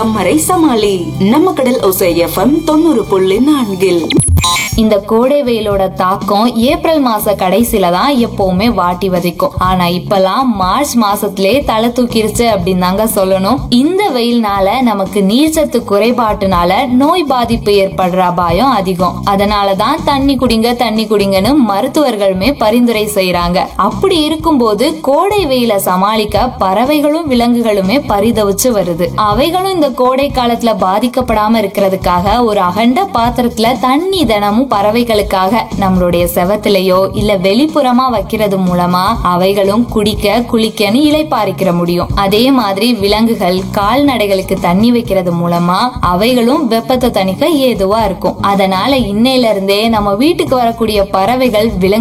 சம்மரை சமாளி நம்ம கடல் ஒசை எஃப்எம் தொண்ணூறு புள்ளி நான்கில் இந்த கோடை வெயிலோட தாக்கம் ஏப்ரல் மாச கடைசில தான் எப்பவுமே வாட்டி வதைக்கும் ஆனா இப்பெல்லாம் மார்ச் மாசத்திலே தலை தூக்கிருச்சு அப்படின்னு தாங்க சொல்லணும் இந்த வெயில்னால நமக்கு நீர்ச்சத்து குறைபாட்டுனால நோய் பாதிப்பு ஏற்படுற அபாயம் அதிகம் அதனாலதான் தண்ணி குடிங்க தண்ணி குடிங்கன்னு மருத்துவர்களுமே பரிந்துரை செய்யறாங்க அப்படி இருக்கும்போது கோடை வெயில சமாளிக்க பறவைகளும் விலங்குகளுமே பரிதவிச்சு வருது அவைகளும் இந்த கோடை காலத்துல பாதிக்கப்படாம இருக்கிறதுக்காக ஒரு அகண்ட பாத்திரத்துல தண்ணி தினமும் பறவைகளுக்காக நம்மளுடைய செவத்திலேயோ இல்ல வெளிப்புறமா வைக்கிறது மூலமா அவைகளும் குடிக்க குளிக்கன்னு இளைப்பாரிக்கிற முடியும் அதே மாதிரி விலங்குகள் கால்நடைகளுக்கு தண்ணி வைக்கிறது மூலமா அவைகளும் வெப்பத்தை தணிக்க ஏதுவா இருக்கும் அதனால இன்னையில இருந்தே நம்ம வீட்டுக்கு வரக்கூடிய பறவைகள் விலங்கு